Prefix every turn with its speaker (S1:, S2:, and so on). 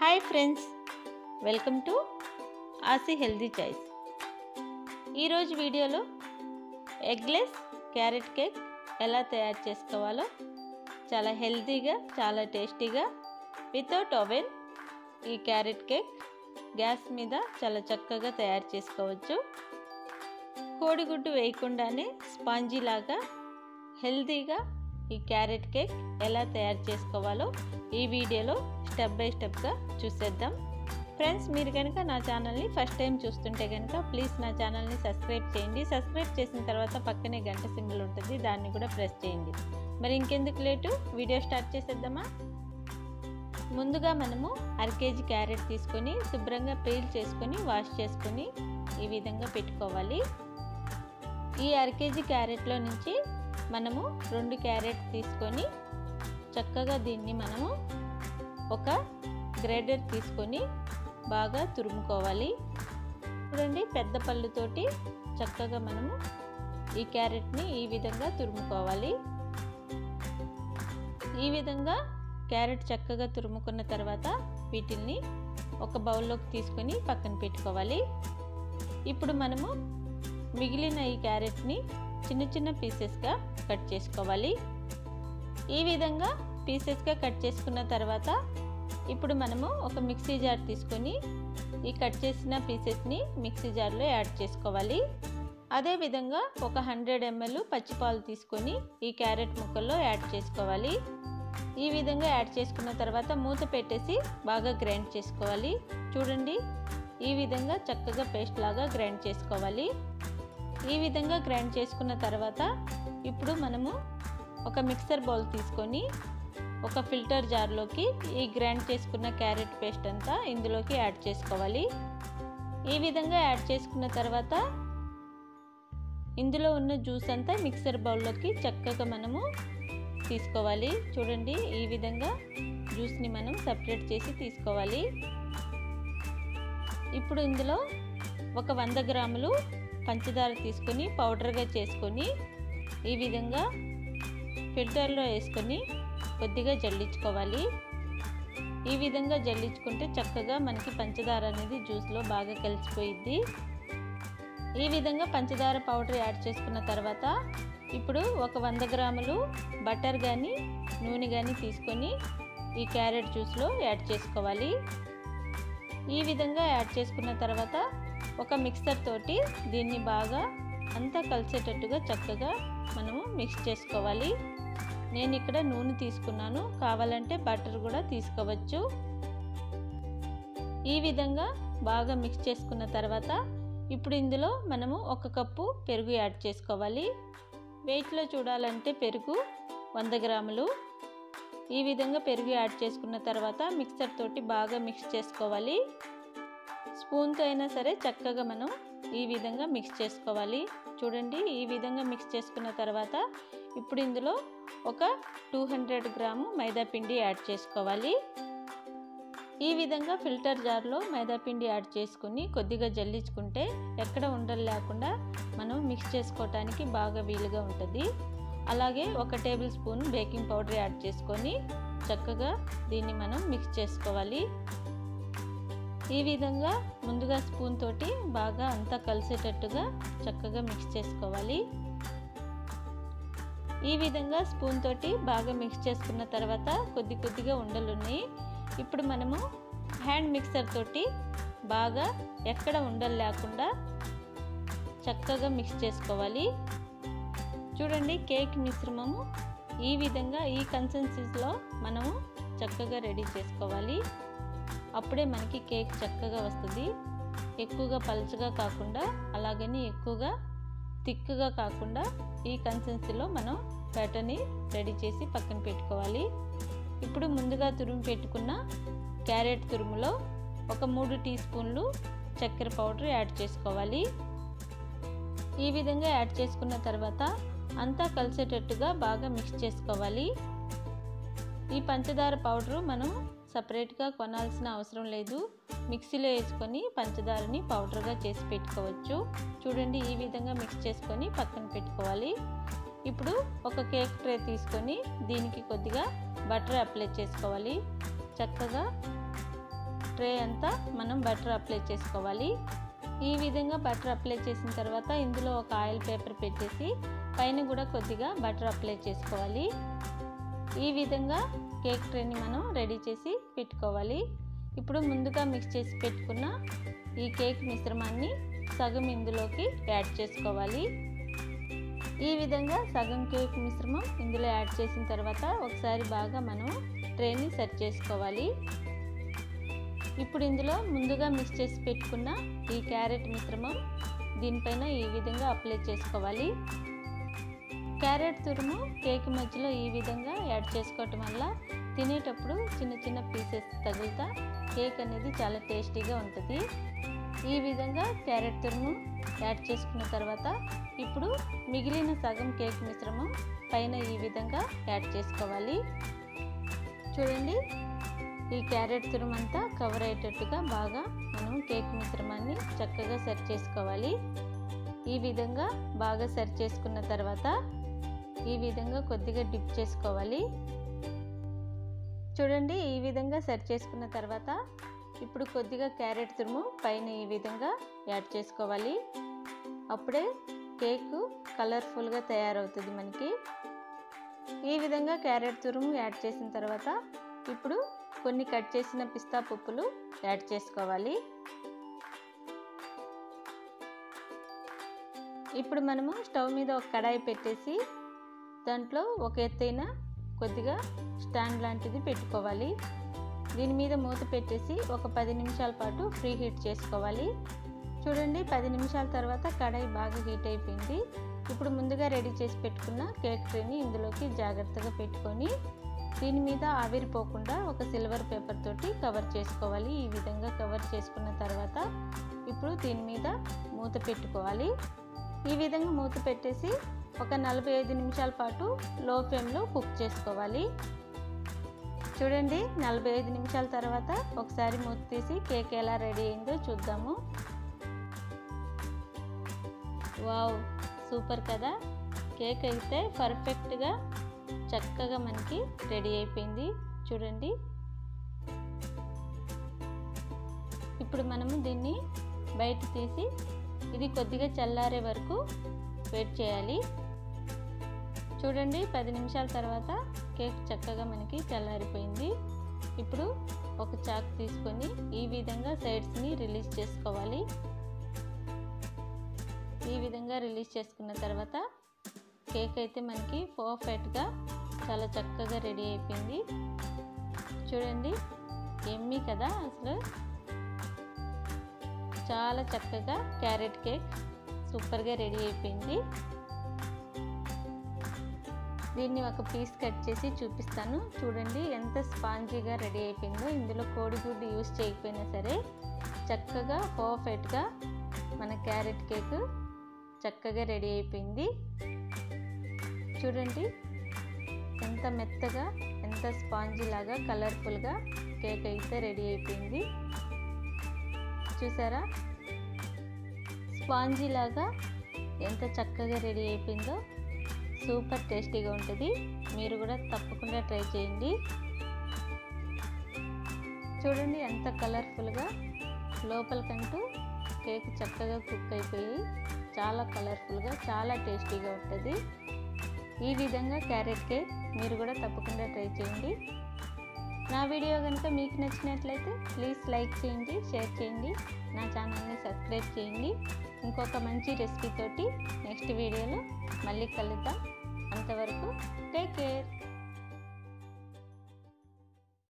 S1: hi friends welcome to ఆసి healthy choice ఈరోజు వీడియోలో ఎగ్లెస్ క్యారెట్ కేక్ ఎలా తయారు చేసుకోవాలో చాలా హెల్తీగా చాలా టేస్టీగా వితౌట్ ఓవెన్ ఈ క్యారెట్ కేక్ గ్యాస్ మీద చాలా చక్కగా తయారు చేసుకోవచ్చు కోడిగుడ్డు వేయకుండానే స్పాంజీ లాగా హెల్తీగా ఈ క్యారెట్ కేక్ ఎలా తయారు చేసుకోవాలో ఈ వీడియోలో స్టెప్ బై స్టెప్గా చూసేద్దాం ఫ్రెండ్స్ మీరు కనుక నా ఛానల్ని ఫస్ట్ టైం చూస్తుంటే కనుక ప్లీజ్ నా ఛానల్ని సబ్స్క్రైబ్ చేయండి సబ్స్క్రైబ్ చేసిన తర్వాత పక్కనే గంట సింబల్ ఉంటుంది దాన్ని కూడా ప్రెస్ చేయండి మరి ఇంకెందుకు లేటు వీడియో స్టార్ట్ చేసేద్దామా ముందుగా మనము అర కేజీ క్యారెట్ తీసుకొని శుభ్రంగా పీల్ చేసుకొని వాష్ చేసుకొని ఈ విధంగా పెట్టుకోవాలి ఈ అర కేజీ క్యారెట్లో నుంచి మనము రెండు క్యారెట్ తీసుకొని చక్కగా దీన్ని మనము ఒక గ్రేడర్ తీసుకొని బాగా తురుముకోవాలి చూడండి పెద్ద పళ్ళుతోటి చక్కగా మనము ఈ క్యారెట్ని ఈ విధంగా తురుముకోవాలి ఈ విధంగా క్యారెట్ చక్కగా తురుముకున్న తర్వాత వీటిల్ని ఒక బౌల్లోకి తీసుకొని పక్కన పెట్టుకోవాలి ఇప్పుడు మనము మిగిలిన ఈ క్యారెట్ని చిన్న చిన్న పీసెస్గా కట్ చేసుకోవాలి ఈ విధంగా పీసెస్గా కట్ చేసుకున్న తర్వాత ఇప్పుడు మనము ఒక మిక్సీ జార్ తీసుకొని ఈ కట్ చేసిన పీసెస్ని మిక్సీ జార్లో యాడ్ చేసుకోవాలి అదేవిధంగా ఒక హండ్రెడ్ ఎంఎల్ పచ్చిపాలు తీసుకొని ఈ క్యారెట్ ముక్కల్లో యాడ్ చేసుకోవాలి ఈ విధంగా యాడ్ చేసుకున్న తర్వాత మూత పెట్టేసి బాగా గ్రైండ్ చేసుకోవాలి చూడండి ఈ విధంగా చక్కగా పేస్ట్ లాగా గ్రైండ్ చేసుకోవాలి ఈ విధంగా గ్రైండ్ చేసుకున్న తర్వాత ఇప్పుడు మనము ఒక మిక్సర్ బౌల్ తీసుకొని ఒక ఫిల్టర్ జార్లోకి ఈ గ్రైండ్ చేసుకున్న క్యారెట్ పేస్ట్ అంతా ఇందులోకి యాడ్ చేసుకోవాలి ఈ విధంగా యాడ్ చేసుకున్న తర్వాత ఇందులో ఉన్న జ్యూస్ అంతా మిక్సర్ బౌల్లోకి చక్కగా మనము తీసుకోవాలి చూడండి ఈ విధంగా జ్యూస్ని మనం సపరేట్ చేసి తీసుకోవాలి ఇప్పుడు ఇందులో ఒక వంద గ్రాములు పంచదార తీసుకొని పౌడర్గా చేసుకొని ఈ విధంగా ఫిల్టర్లో వేసుకొని కొద్దిగా జల్లించుకోవాలి ఈ విధంగా జల్లించుకుంటే చక్కగా మనకి పంచదార అనేది జ్యూస్లో బాగా కలిసిపోయిద్ది ఈ విధంగా పంచదార పౌడర్ యాడ్ చేసుకున్న తర్వాత ఇప్పుడు ఒక వంద గ్రాములు బటర్ కానీ నూనె కానీ తీసుకొని ఈ క్యారెట్ జ్యూస్లో యాడ్ చేసుకోవాలి ఈ విధంగా యాడ్ చేసుకున్న తర్వాత ఒక మిక్సర్ తోటి దీన్ని బాగా అంతా కలిసేటట్టుగా చక్కగా మనము మిక్స్ చేసుకోవాలి నేను ఇక్కడ నూనె తీసుకున్నాను కావాలంటే బటర్ కూడా తీసుకోవచ్చు ఈ విధంగా బాగా మిక్స్ చేసుకున్న తర్వాత ఇప్పుడు ఇందులో మనము ఒక కప్పు పెరుగు యాడ్ చేసుకోవాలి వెయిట్లో చూడాలంటే పెరుగు వంద గ్రాములు ఈ విధంగా పెరుగు యాడ్ చేసుకున్న తర్వాత మిక్సర్ తోటి బాగా మిక్స్ చేసుకోవాలి స్పూన్తో అయినా సరే చక్కగా మనం ఈ విధంగా మిక్స్ చేసుకోవాలి చూడండి ఈ విధంగా మిక్స్ చేసుకున్న తర్వాత ఇప్పుడు ఇందులో ఒక టూ హండ్రెడ్ గ్రాము మైదా పిండి యాడ్ చేసుకోవాలి ఈ విధంగా ఫిల్టర్ జార్లో మైదా పిండి యాడ్ చేసుకుని కొద్దిగా జల్లించుకుంటే ఎక్కడ ఉండలు లేకుండా మనం మిక్స్ చేసుకోవటానికి బాగా వీలుగా ఉంటుంది అలాగే ఒక table spoon baking powder add చేసుకొని చక్కగా దీన్ని మనం మిక్స్ చేసుకోవాలి ఈ విధంగా ముందుగా స్పూన్ తోటి బాగా అంతా కలిసేటట్టుగా చక్కగా మిక్స్ చేసుకోవాలి ఈ విధంగా స్పూన్ తోటి బాగా మిక్స్ చేసుకున్న తర్వాత కొద్ది కొద్దిగా ఉండలు ఉన్నాయి ఇప్పుడు మనము హ్యాండ్ మిక్సర్ తోటి బాగా ఎక్కడ ఉండలు లేకుండా చక్కగా మిక్స్ చేసుకోవాలి చూడండి కేక్ మిశ్రమము ఈ విధంగా ఈ కన్సిస్టెన్సీలో మనము చక్కగా రెడీ చేసుకోవాలి అప్పుడే మనకి కేక్ చక్కగా వస్తుంది ఎక్కువగా పలుచగా కాకుండా అలాగని ఎక్కువగా థిక్గా కాకుండా ఈ కన్సిస్టెన్సీలో మనం బ్యాటర్ని రెడీ చేసి పక్కన పెట్టుకోవాలి ఇప్పుడు ముందుగా తురుము పెట్టుకున్న క్యారెట్ తురుములో ఒక మూడు టీ స్పూన్లు చక్కెర పౌడర్ యాడ్ చేసుకోవాలి ఈ విధంగా యాడ్ చేసుకున్న తర్వాత అంతా కలిసేటట్టుగా బాగా మిక్స్ చేసుకోవాలి ఈ పంచదార పౌడరు మనం సపరేట్గా కొనాల్సిన అవసరం లేదు మిక్సీలో వేసుకొని పంచదారని పౌడర్గా చేసి పెట్టుకోవచ్చు చూడండి ఈ విధంగా మిక్స్ చేసుకొని పక్కన పెట్టుకోవాలి ఇప్పుడు ఒక కేక్ ట్రే తీసుకొని దీనికి కొద్దిగా బటర్ అప్లై చేసుకోవాలి చక్కగా ట్రే అంతా మనం బటర్ అప్లై చేసుకోవాలి ఈ విధంగా బటర్ అప్లై చేసిన తర్వాత ఇందులో ఒక ఆయిల్ పేపర్ పెట్టేసి పైన కూడా కొద్దిగా బటర్ అప్లై చేసుకోవాలి ఈ విధంగా కేక్ ట్రేని మనం రెడీ చేసి పెట్టుకోవాలి ఇప్పుడు ముందుగా మిక్స్ చేసి పెట్టుకున్న ఈ కేక్ మిశ్రమాన్ని సగం ఇందులోకి యాడ్ చేసుకోవాలి ఈ విధంగా సగం కేక్ మిశ్రమం ఇందులో యాడ్ చేసిన తర్వాత ఒకసారి బాగా మనం ట్రేని సెట్ చేసుకోవాలి ఇప్పుడు ఇందులో ముందుగా మిక్స్ చేసి పెట్టుకున్న ఈ క్యారెట్ మిశ్రమం దీనిపైన ఈ విధంగా అప్లై చేసుకోవాలి క్యారెట్ తురుము కేక్ మధ్యలో ఈ విధంగా యాడ్ చేసుకోవటం వల్ల తినేటప్పుడు చిన్న చిన్న పీసెస్ తగులుతా కేక్ అనేది చాలా టేస్టీగా ఉంటుంది ఈ విధంగా క్యారెట్ తురుము యాడ్ చేసుకున్న తర్వాత ఇప్పుడు మిగిలిన సగం కేక్ మిశ్రమం పైన ఈ విధంగా యాడ్ చేసుకోవాలి చూడండి ఈ క్యారెట్ తురుమంతా కవర్ అయ్యేటట్టుగా బాగా మనం కేక్ మిశ్రమాన్ని చక్కగా సెట్ చేసుకోవాలి ఈ విధంగా బాగా సెట్ చేసుకున్న తర్వాత ఈ విధంగా కొద్దిగా డిప్ చేసుకోవాలి చూడండి ఈ విధంగా సెట్ చేసుకున్న తర్వాత ఇప్పుడు కొద్దిగా క్యారెట్ తురుము పైన ఈ విధంగా యాడ్ చేసుకోవాలి అప్పుడే కేక్ కలర్ఫుల్గా తయారవుతుంది మనకి ఈ విధంగా క్యారెట్ తురుము యాడ్ చేసిన తర్వాత ఇప్పుడు కొన్ని కట్ చేసిన పిస్తా పప్పులు యాడ్ చేసుకోవాలి ఇప్పుడు మనము స్టవ్ మీద ఒక కడాయి పెట్టేసి దాంట్లో ఒక ఎత్తైన కొద్దిగా స్టాండ్ లాంటిది పెట్టుకోవాలి దీని మీద మూత పెట్టేసి ఒక పది నిమిషాల పాటు ఫ్రీ హీట్ చేసుకోవాలి చూడండి పది నిమిషాల తర్వాత కడాయి బాగా హీట్ అయిపోయింది ఇప్పుడు ముందుగా రెడీ చేసి పెట్టుకున్న కేక్ ట్రేని ఇందులోకి జాగ్రత్తగా పెట్టుకొని దీని మీద ఆవిరిపోకుండా ఒక సిల్వర్ పేపర్ తోటి కవర్ చేసుకోవాలి ఈ విధంగా కవర్ చేసుకున్న తర్వాత ఇప్పుడు దీని మీద మూత పెట్టుకోవాలి ఈ విధంగా మూత పెట్టేసి ఒక నలభై ఐదు నిమిషాల పాటు లో ఫ్లేమ్లో కుక్ చేసుకోవాలి చూడండి నలభై ఐదు నిమిషాల తర్వాత ఒకసారి మూత తీసి కేక్ ఎలా రెడీ అయిందో చూద్దాము వావ్ సూపర్ కదా కేక్ అయితే పర్ఫెక్ట్గా చక్కగా మనకి రెడీ అయిపోయింది చూడండి ఇప్పుడు మనము దీన్ని బయట తీసి ఇది కొద్దిగా చల్లారే వరకు వెయిట్ చేయాలి చూడండి పది నిమిషాల తర్వాత కేక్ చక్కగా మనకి చల్లారిపోయింది ఇప్పుడు ఒక చాక్ తీసుకొని ఈ విధంగా సైడ్స్ని రిలీజ్ చేసుకోవాలి ఈ విధంగా రిలీజ్ చేసుకున్న తర్వాత కేక్ అయితే మనకి పర్ఫెక్ట్గా చాలా చక్కగా రెడీ అయిపోయింది చూడండి ఎమ్మి కదా అసలు చాలా చక్కగా క్యారెట్ కేక్ సూపర్గా రెడీ అయిపోయింది దీన్ని ఒక పీస్ కట్ చేసి చూపిస్తాను చూడండి ఎంత స్పాంజీగా రెడీ అయిపోయిందో ఇందులో కోడిగుడ్డు యూస్ చేయకపోయినా సరే చక్కగా పర్ఫెక్ట్గా మన క్యారెట్ కేక్ చక్కగా రెడీ అయిపోయింది చూడండి ఎంత మెత్తగా ఎంత స్పాంజీ లాగా కలర్ఫుల్గా కేక్ అయితే రెడీ అయిపోయింది చూసారా స్పాంజీ లాగా ఎంత చక్కగా రెడీ అయిపోయిందో సూపర్ టేస్టీగా ఉంటుంది మీరు కూడా తప్పకుండా ట్రై చేయండి చూడండి ఎంత కలర్ఫుల్గా లోపలికంటూ కేక్ చక్కగా కుక్ అయిపోయి చాలా కలర్ఫుల్గా చాలా టేస్టీగా ఉంటుంది ఈ విధంగా క్యారెట్ కేక్ మీరు కూడా తప్పకుండా ట్రై చేయండి నా వీడియో కనుక మీకు నచ్చినట్లయితే ప్లీజ్ లైక్ చేయండి షేర్ చేయండి నా ఛానల్ని సబ్స్క్రైబ్ చేయండి ఇంకొక మంచి రెసిపీ తోటి నెక్స్ట్ వీడియోలో మళ్ళీ కలుద్దాం అంతవరకు టేక్ కేర్